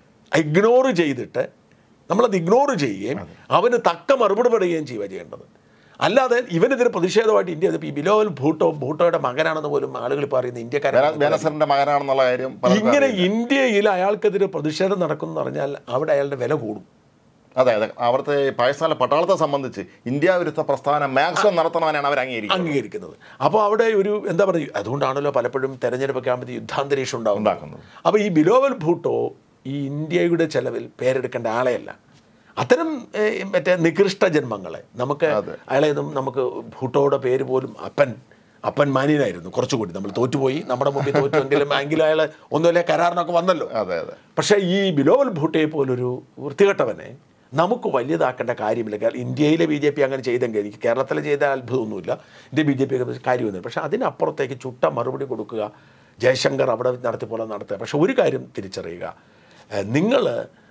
ഇഗ്നോർ ചെയ്തിട്ട് നമ്മളത് ഇഗ്നോർ ചെയ്യുകയും അവന് തക്ക മറുപടി പറയുകയും ചെയ്യുക ചെയ്യേണ്ടത് അല്ലാതെ ഇവനെതിരെ പ്രതിഷേധമായിട്ട് ഇന്ത്യ ഈ ബിലോവൽ ഭൂട്ടോ ഭൂട്ടോയുടെ മകനാണെന്ന് പോലും ആളുകൾ ഇപ്പോൾ അറിയുന്ന ഇന്ത്യക്കാരാണ് ബേനസറിന്റെ മകനാണെന്നുള്ള കാര്യം പലർക്കും ഇങ്ങനെ അറിയില്ല. ഇന്ത്യയിൽ അയാൾക്കെതിരെ പ്രതിഷേധം നടക്കുന്നു എന്ന് പറഞ്ഞാൽ അവിടെ അയാളുടെ വില കൂടും അതെ അതെ അവിടുത്തെ പാകിസ്ഥാനിലെ പട്ടാളത്തെ സംബന്ധിച്ച് ഇന്ത്യ വിരുദ്ധ പ്രസ്ഥാനം മാക്സിമം നടത്തണമെന്നാണ് അവർ അംഗീകരിക്കുന്നത് അംഗീകരിക്കുന്നത് അപ്പോൾ അവിടെ ഒരു എന്താ പറയുക അതുകൊണ്ടാണല്ലോ പലപ്പോഴും തെരഞ്ഞെടുപ്പൊക്കെ ആകുമ്പോൾ യുദ്ധാന്തരീക്ഷം ഉണ്ടാവും ഉണ്ടാക്കുന്നത് അപ്പോൾ ഈ ബിലോവൽ ഭൂട്ടോ ഈ ഇന്ത്യയുടെ ചെലവിൽ പേരെടുക്കേണ്ട ആളെയല്ല അത്തരം ഏഹ്, മറ്റേ നികൃഷ്ട ജന്മങ്ങളെ നമുക്ക് അതെ. അയാളെയൊന്നും നമുക്ക് ഭൂട്ടോയുടെ പേര് പോലും അപ്പൻ അപ്പൻ മാന്യനായിരുന്നു കുറച്ചുകൂടി നമ്മൾ തോറ്റുപോയി നമ്മുടെ മുമ്പിൽ തോറ്റുവെങ്കിലും എങ്കിലും അയാൾ ഒന്നുമില്ല കരാറിനൊക്കെ വന്നല്ലോ അതെ അതെ പക്ഷേ ഈ ബിലോവൽ ഭൂട്ടയെ പോലൊരു വൃത്തികെട്ടവനെ നമുക്ക് വലിയതാക്കേണ്ട കാര്യമില്ല കാരണം ഇന്ത്യയിലെ ബി ജെ പി അങ്ങനെ ചെയ്തെങ്കിൽ എനിക്ക് കേരളത്തിൽ ചെയ്ത അത്ഭുതമൊന്നുമില്ല ഇന്ത്യ ബി ജെ പി ഒക്കെ കാര്യമൊന്നുമില്ല പക്ഷേ അതിനപ്പുറത്തേക്ക് ചുട്ട മറുപടി കൊടുക്കുക ജയശങ്കർ അവിടെ നടത്തി പോലെ നടത്തുക പക്ഷെ ഒരു കാര്യം തിരിച്ചറിയുക നിങ്ങൾ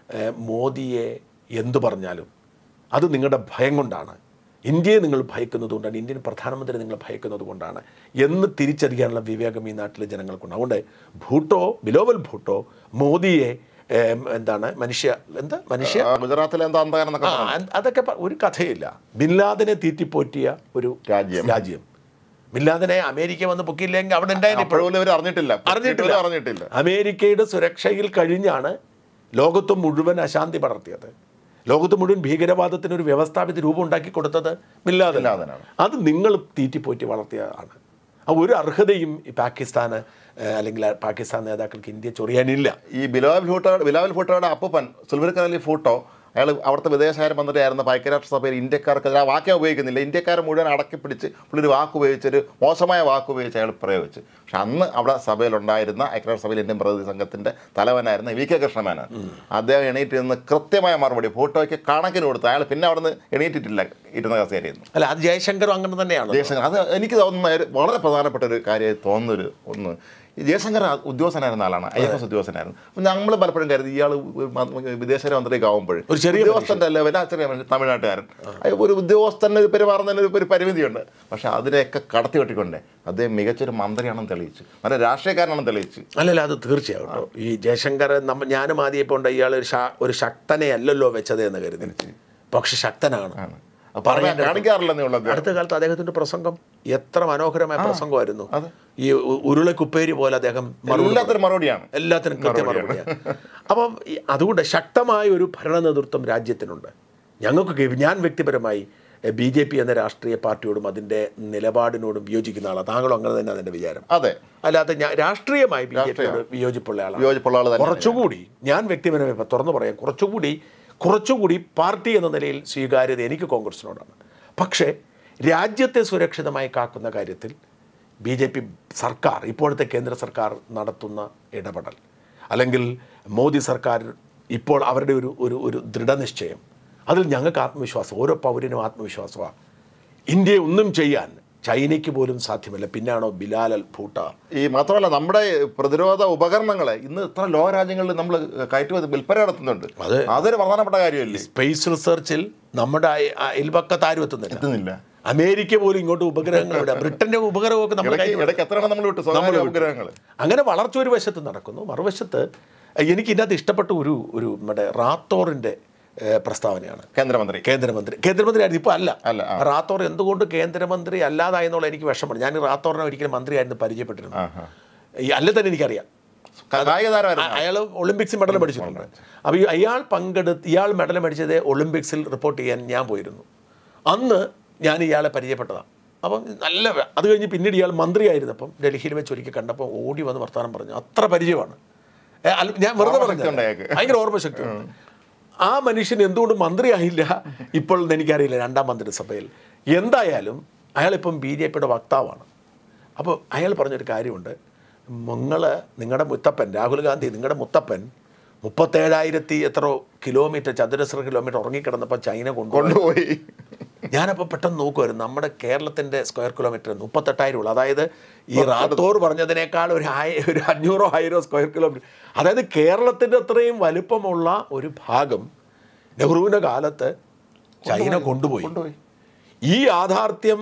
മോദിയെ എന്തു പറഞ്ഞാലും അത് നിങ്ങളുടെ ഭയം കൊണ്ടാണ് ഇന്ത്യയെ നിങ്ങൾ ഭയക്കുന്നത് കൊണ്ടാണ് ഇന്ത്യൻ പ്രധാനമന്ത്രി നിങ്ങൾ ഭയക്കുന്നത് കൊണ്ടാണ് എന്ന് തിരിച്ചറിയാനുള്ള വിവേകം ഈ നാട്ടിലെ ജനങ്ങൾക്കുണ്ട് അതുകൊണ്ട് ഭൂട്ടോ ബിലോവൽ ഭൂട്ടോ മോദിയെ ഏം, എന്താണ് മനുഷ്യ എന്താ മനുഷ്യ ആ, ഗുജറാത്തിലെ എന്താ അന്തകാരം ആ അത് അതൊക്കെ പ- ഒരു കഥയില്ല ബിൻലാദനെ തീറ്റിപ്പോറ്റിയ ഒരു രാജ്യം. രാജ്യം ബിൻലാദനെ അമേരിക്ക വന്ന് പൊക്കിയില്ലെങ്കിൽ അവിടെ ഉണ്ടായിരുന്നു ഇപ്പോൾ അപ്പോഴും ഇവർ അറിഞ്ഞിട്ടില്ല അറിഞ്ഞിട്ടില്ല ഇവര് അറിഞ്ഞിട്ടില്ല അമേരിക്കയുടെ സുരക്ഷയിൽ കഴിഞ്ഞാണ് ലോകത്ത് മുഴുവൻ അശാന്തി പടർത്തിയത് ലോകത്ത് മുഴുവൻ ഭീകരവാദത്തിന് ഒരു വ്യവസ്ഥാപിത രൂപം ഉണ്ടാക്കി കൊടുത്തത് മില്ലാതെ ബിൻ അത് നിങ്ങൾ തീറ്റിപ്പോറ്റി വളർത്തിയതാണ് ആ ഒരു അർഹതയും ഈ പാകിസ്ഥാന് ഏഹ്, അല്ലെങ്കിൽ ആ പാകിസ്ഥാൻ നേതാക്കൾക്ക് ഇന്ത്യ ചൊറിയാനില്ല ഈ ബിലാവൽ ഭൂട്ടോ ബിലാവൽ ഭൂട്ടോയുടെ അപ്പൂപ്പൻ സുൽഫിക്കർ അലി ഭൂട്ടോ അയാൾ അവിടുത്തെ വിദേശകാര്യ മന്ത്രിയായിരുന്ന ഐക്യരാഷ്ട്രസഭയിൽ ഇന്ത്യക്കാർക്കെതിരെ ആ വാക്കേ ഉപയോഗിക്കുന്നില്ല ഇന്ത്യക്കാരെ മുഴുവൻ അടക്കി പിടിച്ച് പുള്ളി ഒരു വാക്ക് ഉപയോഗിച്ചൊരു മോശമായ വാക്ക് ഉപയോഗിച്ച് അയാൾ പ്രയോഗിച്ചു പക്ഷെ അന്ന് അവിടെ സഭയിലുണ്ടായിരുന്ന ഐക്യരാഷ്ട്രസഭയിൽ ഇന്ത്യൻ പ്രതിനിധി സംഘത്തിന്റെ തലവനായിരുന്ന വി കെ കൃഷ്ണമേനോൻ അദ്ദേഹം എണീറ്റ് നിന്ന് കൃത്യമായ മറുപടി ഭൂട്ടോയ്ക്ക് കണക്കിന് കൊടുത്തു അയാൾ പിന്നെ അവിടെ നിന്ന് എണീറ്റിട്ടില്ല ഇരുന്ന കസേരയിൽ നിന്ന് അല്ല അത് ജയശങ്കറും അങ്ങനെ തന്നെയാണ് ജയശങ്കർ അത് എനിക്ക് തോന്നുന്ന ഒരു വളരെ പ്രധാനപ്പെട്ട ഒരു കാര്യമായി തോന്നുന്നൊരു ഒന്ന് ഈ ജയശങ്കർ ആ ഉദ്യോഗസ്ഥനായിരുന്ന ആളാണ് ഐ എഫ് എസ് ഉദ്യോഗസ്ഥനായിരുന്നു അപ്പം നമ്മൾ പലപ്പോഴും കരുതി ഇയാൾ വിദേശകാര്യമന്ത്രിയൊക്കെ ആകുമ്പോൾ ഒരു ചെറിയ ഉദ്യോഗസ്ഥൻ്റെ ലെവൽ ആ ചെറിയ മനുഷ്യൻ, തമിഴ്നാട്ടുകാരൻ അയ്യ, ഒരു ഉദ്യോഗസ്ഥന് ഒരു പെരുമാറുന്നതിന് ഒരു- ഒരു പരിമിതിയുണ്ട് പക്ഷെ അതിനെയൊക്കെ കടത്തി വെട്ടിക്കൊണ്ടേ അദ്ദേഹം മികച്ചൊരു മന്ത്രിയാണെന്ന് തെളിയിച്ചു നല്ല രാഷ്ട്രീയക്കാരനാണെന്ന് തെളിയിച്ചു അല്ലല്ല അത് തീർച്ചയായും കേട്ടോ ഈ ജയശങ്കർ നമ്മ ഞാനും ആദ്യം ഇപ്പോൾ ഉണ്ട് ഇയാൾ ഒരു ശാ- ഒരു ശക്തനെ അല്ലല്ലോ വെച്ചത് എന്ന് കരുതി പക്ഷെ ശക്തനാണ് അപ്പൊ പറയാൻ കാണിക്കാറില്ലെന്നേ ഉള്ളത് അടുത്ത കാലത്ത് അദ്ദേഹത്തിന്റെ പ്രസംഗം എത്ര മനോഹരമായ പ്രസംഗമായിരുന്നു ഈ ഉ- ഉരുളക്കുപ്പേരി പോലെ അദ്ദേഹം മറുപടി എല്ലാത്തിനും മറുപടിയാണ് എല്ലാത്തിനും കൃത്യ മറുപടിയാണ് അപ്പം ഈ അതുകൊണ്ട് ശക്തമായ ഒരു ഭരണ നേതൃത്വം രാജ്യത്തിനുണ്ട് ഞങ്ങൾക്ക് ഞാൻ വ്യക്തിപരമായി ബി ജെ പി എന്ന രാഷ്ട്രീയ പാർട്ടിയോടും അതിൻ്റെ നിലപാടിനോടും വിയോജിക്കുന്ന ആളാണ് താങ്കളും അങ്ങനെ തന്നെയാണ് എൻ്റെ വിചാരം അതെ അല്ലാതെ ഞാൻ രാഷ്ട്രീയമായി ബി ജെ പിയോട് വിയോജിപ്പുള്ള ആളാണ് വിയോജിപ്പുള്ള ആൾ തന്നെ കുറച്ചുകൂടി ഞാൻ വ്യക്തിപരമായി ഇപ്പം തുറന്നു പറയാം കുറച്ചുകൂടി കുറച്ചുകൂടി പാർട്ടി എന്ന നിലയിൽ സ്വീകാര്യത എനിക്ക് കോൺഗ്രസിനോടാണ് പക്ഷേ രാജ്യത്തെ സുരക്ഷിതമായി കാക്കുന്ന കാര്യത്തിൽ ബി ജെ പി സർക്കാർ ഇപ്പോഴത്തെ കേന്ദ്ര സർക്കാർ നടത്തുന്ന ഇടപെടൽ അല്ലെങ്കിൽ മോദി സർക്കാർ ഇപ്പോൾ അവരുടെ ഒരു ഒരു ഒരു ദൃഢനിശ്ചയം അതിൽ ഞങ്ങൾക്ക് ആത്മവിശ്വാസം ഓരോ പൗരനും ആത്മവിശ്വാസമാണ് ഇന്ത്യയെ ഒന്നും ചെയ്യാൻ ചൈനയ്ക്ക് പോലും സാധ്യമല്ല പിന്നാണോ ബിലാൽ അൽ ഭൂട്ട ഈ മാത്രമല്ല നമ്മുടെ പ്രതിരോധ ഉപകരണങ്ങളെ ഇന്ന് ഇത്ര ലോക രാജ്യങ്ങളിൽ നമ്മൾ കയറ്റുമതി വിൽപ്പന നടത്തുന്നുണ്ട് അതെ. അതൊരു പ്രധാനപ്പെട്ട കാര്യമല്ലേ സ്പേസ് റിസർച്ചിൽ നമ്മുടെ അയ- അയൽപക്കത്ത് ആരും എത്തുന്നില്ല എത്തുന്നില്ല അമേരിക്ക പോലും ഇങ്ങോട്ട് ഉപഗ്രഹങ്ങൾ വിടുക ബ്രിട്ടന്റെ ഉപഗ്രഹമൊക്കെ നമ്മൾ ഇടയ്ക്ക് കയറ്റി ഇടയ്ക്ക് എത്ര എണ്ണം നമ്മൾ വിട്ടു സ്വകാര്യ ഉപഗ്രഹങ്ങൾ അങ്ങനെ വളർച്ച ഒരു വശത്ത് നടക്കുന്നു മറുവശത്ത് എനിക്ക് ഇതിനകത്ത് ഇഷ്ടപ്പെട്ട ഒരു ഒരു നമ്മുടെ റാത്തോറിന്റെ ഏഹ്, പ്രസ്താവനയാണ് കേന്ദ്രമന്ത്രി കേന്ദ്രമന്ത്രി കേന്ദ്രമന്ത്രി ആയിരുന്നു ഇപ്പോൾ അല്ല അല്ല, ആ. റാത്തോർ എന്തുകൊണ്ട് കേന്ദ്രമന്ത്രി അല്ലാതായെന്നുള്ള എനിക്ക് വിഷമമാണ് ഞാൻ റാത്തോറിനെ ഒരിക്കലും മന്ത്രിയായിരുന്നു പരിചയപ്പെട്ടിരുന്നു ആഹാ. ഈ അല്ല തന്നെ എനിക്കറിയാം കായിക താരമായിരുന്നു അയാൾ ഒളിമ്പിക്സിൽ മെഡൽ മേടിച്ചിട്ടുണ്ട് അപ്പോൾ ഈ അയാൾ പങ്കെടുത്ത് ഇയാൾ മെഡൽ മേടിച്ചത് ഒളിമ്പിക്സിൽ റിപ്പോർട്ട് ചെയ്യാൻ ഞാൻ പോയിരുന്നു അന്ന് ഞാൻ ഇയാളെ പരിചയപ്പെട്ടതാണ് അപ്പം നല്ല വ- അത് കഴിഞ്ഞ് പിന്നീട് ഇയാൾ മന്ത്രിയായിരുന്നപ്പം ഡൽഹിയിൽ വെച്ച് ഒരിക്കൽ കണ്ടപ്പോൾ ഓടി വന്ന് വർത്തമാനം പറഞ്ഞു അത്ര പരിചയമാണ് ഏ, അല്ല, ഞാൻ വെറുതെ ഓർമ്മശക്തി പറഞ്ഞു ഉണ്ട് അയാൾക്ക്. ഭയങ്കര ഓർമ്മശക്തി ഉണ്ട് ആ മനുഷ്യൻ എന്തുകൊണ്ട് മന്ത്രിയായില്ല ഇപ്പോൾ എന്ന് എനിക്കറിയില്ല രണ്ടാം മന്ത്രിസഭയിൽ എന്തായാലും അയാളിപ്പം ബി ജെ പിയുടെ വക്താവാണ് അപ്പോൾ അയാൾ പറഞ്ഞൊരു കാര്യമുണ്ട് നിങ്ങൾ നിങ്ങളുടെ മുത്തപ്പൻ രാഹുൽ ഗാന്ധി നിങ്ങളുടെ മുത്തപ്പൻ മുപ്പത്തേഴായിരത്തി എത്ര കിലോമീറ്റർ ചതുരശ്ര കിലോമീറ്റർ ഉറങ്ങിക്കിടന്നപ്പോൾ ചൈന കൊണ്ടുപോയി കൊണ്ടുപോയി ഞാനപ്പോൾ പെട്ടെന്ന് നോക്കുമായിരുന്നു നമ്മുടെ കേരളത്തിൻ്റെ സ്ക്വയർ കിലോമീറ്റർ മുപ്പത്തെട്ടായിരം ഉള്ളൂ അതായത് ഈ റാത്തോർ പറഞ്ഞതിനേക്കാൾ ഒരു ആയി ഒരു അഞ്ഞൂറോ ആയിരോ സ്ക്വയർ കിലോമീറ്റർ അതായത് കേരളത്തിൻ്റെ അത്രയും വലുപ്പമുള്ള ഒരു ഭാഗം നെഹ്റുവിൻ്റെ കാലത്ത് ചൈന കൊണ്ടുപോയി കൊണ്ടുപോയി ഈ യാഥാർത്ഥ്യം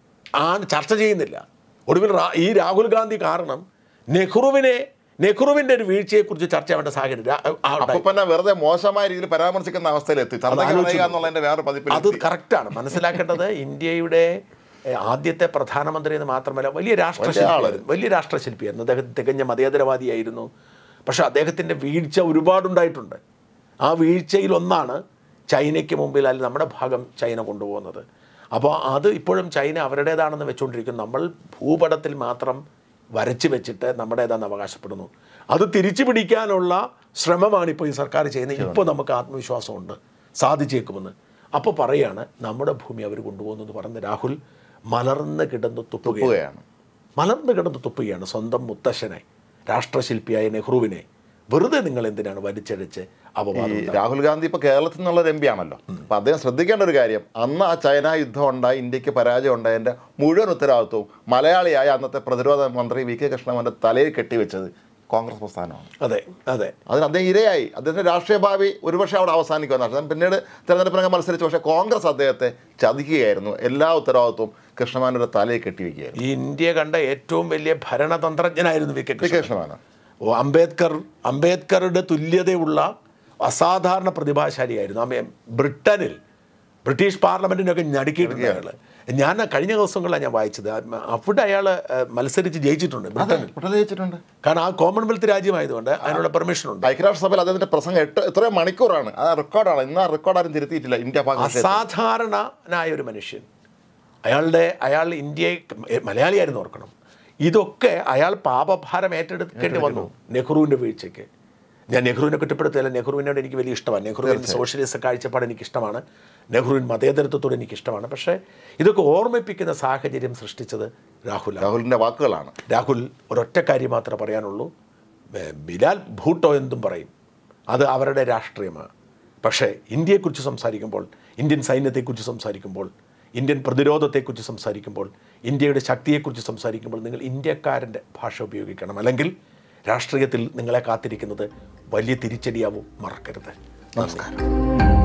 ആണ് ചർച്ച ചെയ്യുന്നില്ല ഒടുവിൽ റാ- ഈ രാഹുൽ ഗാന്ധി കാരണം നെഹ്റുവിനെ നെഹ്റുവിൻ്റെ ഒരു വീഴ്ചയെക്കുറിച്ച് ചർച്ച ചെയ്യേണ്ട സാഹചര്യം രാ- ആ ഉണ്ടായി. അപ്പൂപ്പനെ വെറുതെ മോശമായ രീതിയിൽ പരാമർശിക്കുന്ന അവസ്ഥയിലെത്തി ചർച്ചയ്ക്ക് ആലോചിച്ച് പറയുക എന്നുള്ളതിന്റെ വേറെ പതിപ്പിൽ അത് കറക്റ്റാണ് മനസ്സിലാക്കേണ്ടത് ഇന്ത്യയുടെ എ, ആദ്യത്തെ പ്രധാനമന്ത്രി എന്ന് മാത്രമല്ല വലിയ രാഷ്ട്രശില്പിയായിരുന്നു വലിയ രാഷ്ട്രശില്പിയായിരുന്നു അദ്ദേഹം തികഞ്ഞ മതേതരവാദിയായിരുന്നു പക്ഷെ അദ്ദേഹത്തിൻ്റെ വീഴ്ച ഒരുപാടുണ്ടായിട്ടുണ്ട് ആ വീഴ്ചയിൽ ഒന്നാണ് ചൈനയ്ക്ക് മുമ്പിൽ അല്ലെങ്കിൽ നമ്മുടെ ഭാഗം ചൈന കൊണ്ടുപോകുന്നത് അപ്പോൾ അത് ഇപ്പോഴും ചൈന അവരുടേതാണെന്ന് വെച്ചുകൊണ്ടിരിക്കുന്നു നമ്മൾ ഭൂപടത്തിൽ മാത്രം വരച്ച് വെച്ചിട്ട് നമ്മുടേതാണെന്ന് അവകാശപ്പെടുന്നു അത് തിരിച്ചു പിടിക്കാനുള്ള ശ്രമമാണ് ഇപ്പോൾ ഈ സർക്കാർ ചെയ്യുന്നത് ഇപ്പോൾ നമുക്ക് ആത്മവിശ്വാസമുണ്ട് സാധിച്ചേക്കുമെന്ന് അപ്പോൾ പറയാണ് നമ്മുടെ ഭൂമി അവർ കൊണ്ടുപോകുന്നത് പറഞ്ഞ് രാഹുൽ മലർന്ന് കിടന്ന് തുപ്പുകയാണ് തുപ്പുകയാണ് മലർന്ന് കിടന്ന് തുപ്പുകയാണ് സ്വന്തം മുത്തശ്ശനെ രാഷ്ട്രശില്പിയായ നെഹ്റുവിനെ വെറുതെ നിങ്ങൾ എന്തിനാണ് വലിച്ചഴിച്ച് ഈ അപവാദം രാഹുൽ ഗാന്ധി ഇപ്പൊ കേരളത്തിൽ നിന്നുള്ള ഒരു എം പി ആണല്ലോ അപ്പൊ അദ്ദേഹം ശ്രദ്ധിക്കേണ്ട ഒരു കാര്യം അന്ന് ആ ചൈന യുദ്ധം ഉണ്ടായി ഇന്ത്യക്ക് പരാജയം ഉണ്ടായതിന്റെ മുഴുവൻ ഉത്തരവാദിത്വവും മലയാളിയായ അന്നത്തെ പ്രതിരോധ മന്ത്രി വി കെ കൃഷ്ണമോഹന്റെ തലയിൽ കെട്ടിവെച്ചത് കോൺഗ്രസ് പ്രസ്ഥാനമാണ് അതെ അതെ അതിന് അദ്ദേഹം ഇരയായി അദ്ദേഹത്തിന്റെ രാഷ്ട്രീയ ഭാവി ഒരുപക്ഷെ അവിടെ അവസാനിക്കുമെന്ന് അദ്ദേഹം പിന്നീട് തെരഞ്ഞെടുപ്പിനൊക്കെ മത്സരിച്ചു പക്ഷേ കോൺഗ്രസ് അദ്ദേഹത്തെ ചതിക്കുകയായിരുന്നു എല്ലാ ഉത്തരവാദിത്വവും കൃഷ്ണമാനയുടെ തലയിൽ കെട്ടിവെക്കുകയായിരുന്നു ഈ ഇന്ത്യ കണ്ട ഏറ്റവും വലിയ ഭരണതന്ത്രജ്ഞനായിരുന്നു V K V K Krishnan കൃഷ്ണമാന ഓ അംബേദ്കർ അംബേദ്കറുടെ തുല്യതയുള്ള അസാധാരണ പ്രതിഭാശാലിയായിരുന്നു അമ്മ ബ്രിട്ടനിൽ ബ്രിട്ടീഷ് പാർലമെന്റിനൊക്കെ ഞടുക്കിയിട്ടുണ്ട് അയാൾ ഞാൻ കഴിഞ്ഞ ദിവസങ്ങളിലാണ് ഞാൻ വായിച്ചത് ആ- അവിടെ അയാൾ മത്സരിച്ച് ജയിച്ചിട്ടുണ്ട് ബ്രിട്ടനിൽ പെട്ടെന്ന് ജയിച്ചിട്ടുണ്ട് കാരണം ആ കോമൺവെൽത്ത് രാജ്യമായതുകൊണ്ട് അതിനുള്ള പെർമിഷൻ ഉണ്ട് ഐക്യരാഷ്ട്രസഭയിൽ അദ്ദേഹത്തിന്റെ പ്രസംഗം എട്ട് എത്രയോ മണിക്കൂറാണ് ആ റെക്കോർഡാണ് ഇന്ന് ആ റെക്കോർഡ് ആരും തിരുത്തിയിട്ടില്ല ഇന്ത്യ പാകിസ്ഥാൻ അസാധാരണനായ ഒരു മനുഷ്യൻ അയാളുടെ അയാൾ ഇന്ത്യയെ മലയാളിയായിരുന്നു ഓർക്കണം ഇതൊക്കെ അയാൾ പാപഭാരം ഏറ്റെടുക്കേണ്ടി വന്നു നെഹ്റുവിൻ്റെ വീഴ്ചയ്ക്ക് ഞാൻ നെഹ്റുവിനെ കുറ്റപ്പെടുത്തില്ല നെഹ്റുവിനോട് എനിക്ക് വലിയ ഇഷ്ടമാണ് നെഹ്റുവിൻ സോഷ്യലിസ്റ്റ് കാഴ്ചപ്പാട് എനിക്ക് ഇഷ്ടമാണ് നെഹ്റുവിൻ മതേതരത്വത്തോട് എനിക്ക് ഇഷ്ടമാണ് പക്ഷേ ഇതൊക്കെ ഓർമ്മിപ്പിക്കുന്ന സാഹചര്യം സൃഷ്ടിച്ചത് രാഹുലാണ് രാഹുലിന്റെ വാക്കുകളാണ് രാഹുൽ ഒരൊറ്റ കാര്യം മാത്രമേ പറയാനുള്ളൂ ബെ- ബിലാൽ ഭൂട്ടോ എന്തും പറയും അത് അവരുടെ രാഷ്ട്രീയമാണ് പക്ഷേ ഇന്ത്യയെക്കുറിച്ച് സംസാരിക്കുമ്പോൾ ഇന്ത്യൻ സൈന്യത്തെക്കുറിച്ച് സംസാരിക്കുമ്പോൾ ഇന്ത്യൻ പ്രതിരോധത്തെക്കുറിച്ച് സംസാരിക്കുമ്പോൾ ഇന്ത്യയുടെ ശക്തിയെക്കുറിച്ച് സംസാരിക്കുമ്പോൾ നിങ്ങൾ ഇന്ത്യക്കാരൻ്റെ ഭാഷ ഉപയോഗിക്കണം അല്ലെങ്കിൽ രാഷ്ട്രീയത്തിൽ നിങ്ങളെ കാത്തിരിക്കുന്നത് വലിയ തിരിച്ചടിയാവും മറക്കരുത് നമസ്കാരം